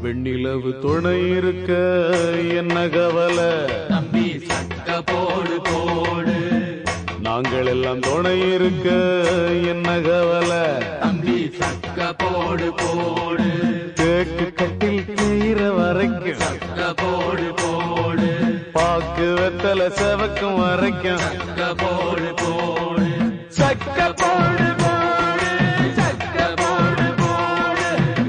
வெண்ணிலவு துணை இருக்க என்ன கவலை தம்பி சக்க போடு போடு நாங்கள் எல்லாம் துணை இருக்க என்ன கவலை தம்பி சக்க போடு போடு தேக்கு கட்டில் கீர வரைக்கும் சக்க போடு போடு பாக்கு வெத்தல செவக்கும் வரைக்கும் சக்க போடு போடு சக்க போடு போடு சக்க போடு போடு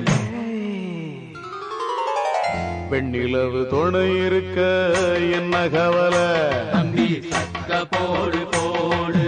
வெண்ணிலவு துணை இருக்க என்ன கவலை தம்பி சக்க போடு போடு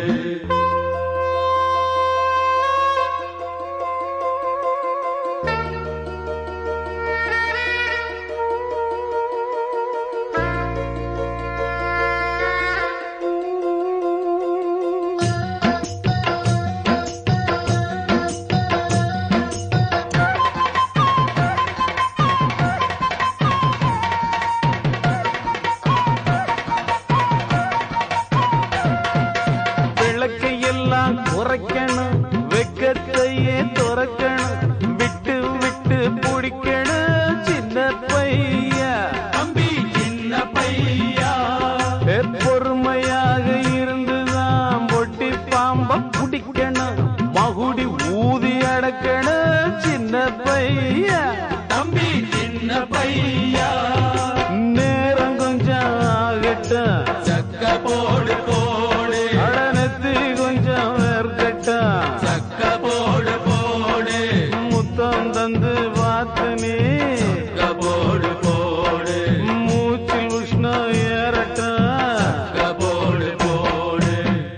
விளக்கை எல்லாம் குறைக்கணும் வெக்கத்தையே துறக்கணும் விட்டு விட்டு பிடிக்கணும் சின்ன பையா தம்பி சின்ன பையா ஏ, பொறுமையாக இருந்துதான் பொட்டி பாம்ப பிடிக்கணும் மகுடி ஊதி அடக்கணும் சின்ன பையா தம்பி சின்ன பையா நேரம் கொஞ்சம் ஆகட்டும் சக்க போடு போடு அடனத்து கொஞ்சம் வேர்க்கட்டும் சக்க போடு போடு முத்தம் தந்து பார்த்து நீ சக்க போடு போடு மூச்சில் உஷ்ணம் ஏறட்டும் சக்க போடு போடு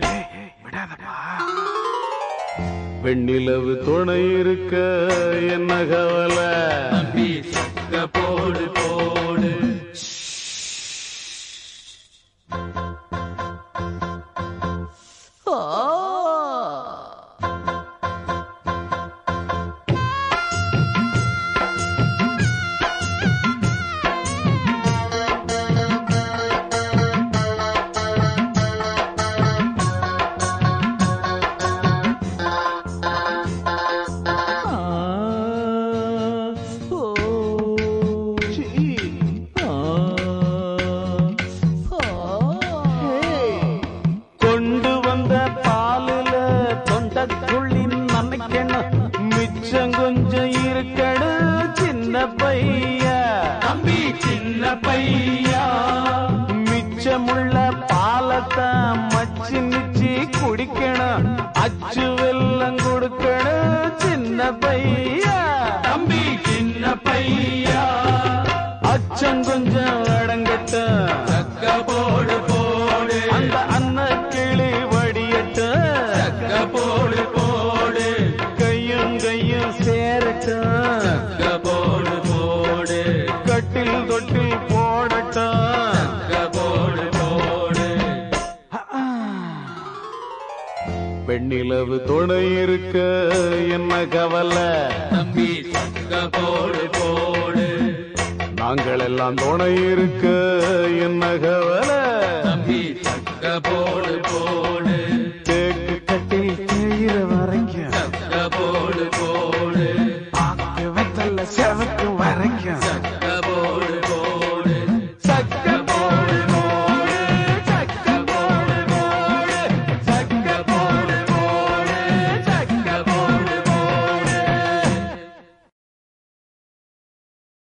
வெண்ணிலவு துணை இருக்க என்ன கவலை தம்பி சக்க போடு போடு கொண்டு வந்த பாலுல தொண்டக்குள்ளி நனைக்கணும் மிச்சம் கொஞ்சம் இருக்கணும் சின்ன பையா தம்பி சின்ன பையா மிச்சமுள்ள பாலத்தான் மச்சி நிச்சி குடிக்கணும் அச்சு வெல்லம் கொடுக்கணும் சின்ன பையா தம்பி சின்ன பையா அச்சம் கொஞ்சம் அடங்கட்டும் சக்க போடு போடு அந்த அன்ன கிளி வடியட்டும் சக்க போடு போடு கையும் கையும் சேரட்டும் சக்க போடு போடு கட்டில் தொட்டில் போடட்டும் சக்க போடு போடு பெண்ணிலவு துணை இருக்க என்ன கவலை தம்பி சக்க போடு போடு நாங்கள் எல்லாம் துணை இருக்க என்ன கவலை தம்பி சக்க போடு போடு தேக்கு கட்டில் கீழ வரைக்கும் சக்க போடு போடு ஆக்கு வெத்தல செவக்கு வரைக்கும் சக்க